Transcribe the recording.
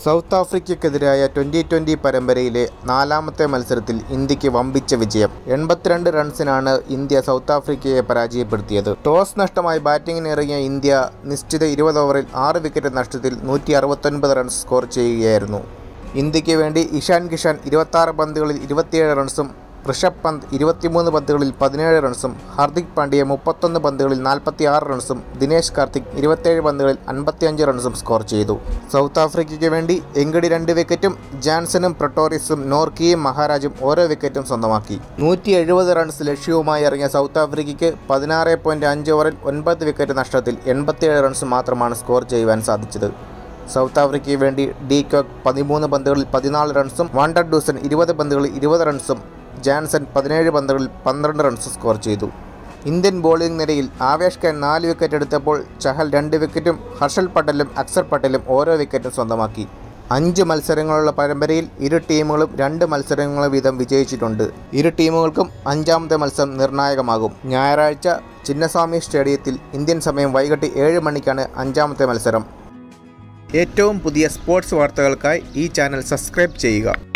south ആഫ്രിക്കയ്ക്കെതിരായ twenty twenty പരമ്പരയിലെ നാലാമത്തെ മത്സരത്തിൽ ഇന്ത്യക്ക് വമ്പിച്ച വിജയം എൺപത്തിരണ്ട് റൺസിനാണ് ഇന്ത്യ സൗത്ത് ആഫ്രിക്കയെ പരാജയപ്പെടുത്തിയത് ടോസ് നഷ്ടമായി ബാറ്റിംഗിനിറങ്ങിയ ഇന്ത്യ നിശ്ചിത ഇരുപത് ഓവറിൽ ആറ് വിക്കറ്റ് നഷ്ടത്തിൽ നൂറ്റി അറുപത്തൊൻപത് റൺസ് സ്കോർ ചെയ്യുകയായിരുന്നു ഇന്ത്യക്ക് വേണ്ടി ഇഷാൻ കിഷാൻ ഇരുപത്താറ് പന്തുകളിൽ ഇരുപത്തിയേഴ് റൺസും ഋഷഭ് പന്ത് ഇരുപത്തിമൂന്ന് പന്തുകളിൽ പതിനേഴ് റൺസും ഹാർദിക് പാണ്ഡ്യ മുപ്പത്തൊന്ന് പന്തുകളിൽ നാൽപ്പത്തിയാറ് റൺസും ദിനേശ് കാർത്തിക് ഇരുപത്തേഴ് പന്തുകളിൽ അൻപത്തിയഞ്ച് റൺസും സ്കോർ ചെയ്തു സൗത്ത് ആഫ്രിക്കയ്ക്ക് വേണ്ടി എങ്കടി രണ്ട് വിക്കറ്റും ജാൻസണും പ്രട്ടോറിസും നോർക്കിയും മഹാരാജും ഓരോ വിക്കറ്റും സ്വന്തമാക്കി നൂറ്റി എഴുപത് റൺസ് ലക്ഷ്യവുമായി ഇറങ്ങിയ സൗത്ത് ആഫ്രിക്കയ്ക്ക് പതിനാറ് പോയിൻറ്റ് അഞ്ച് ഓവറിൽ ഒൻപത് വിക്കറ്റ് നഷ്ടത്തിൽ എൺപത്തിയേഴ് റൺസ് മാത്രമാണ് സ്കോർ ചെയ്യുവാൻ സാധിച്ചത് സൗത്ത് ആഫ്രിക്കയ്ക്ക് വേണ്ടി ഡി കോക്ക് പതിമൂന്ന് പന്തുകളിൽ പതിനാല് റൺസും വാണ്ടർ ഡൂസൺ ഇരുപത് പന്തുകളിൽ ഇരുപത് റൺസും ജാൻസൺ പതിനേഴ് പന്തുകളിൽ പന്ത്രണ്ട് റൺസ് സ്കോർ ചെയ്തു ഇന്ത്യൻ ബോളിംഗ് നിരയിൽ ആവേശ് ഖാൻ നാല് വിക്കറ്റ് എടുത്തപ്പോൾ ചഹൽ രണ്ട് വിക്കറ്റും ഹർഷൽ പട്ടേലും അക്സർ പട്ടേലും ഓരോ വിക്കറ്റും സ്വന്തമാക്കി അഞ്ച് മത്സരങ്ങളുള്ള പരമ്പരയിൽ ഇരു ടീമുകളും രണ്ട് മത്സരങ്ങൾ വീതം വിജയിച്ചിട്ടുണ്ട് ഇരു ടീമുകൾക്കും അഞ്ചാമത്തെ മത്സരം നിർണായകമാകും ഞായറാഴ്ച ചിന്നസ്വാമി സ്റ്റേഡിയത്തിൽ ഇന്ത്യൻ സമയം വൈകിട്ട് ഏഴ് മണിക്കാണ് അഞ്ചാമത്തെ മത്സരം ഏറ്റവും പുതിയ സ്പോർട്സ് വാർത്തകൾക്കായി ഈ ചാനൽ സബ്സ്ക്രൈബ് ചെയ്യുക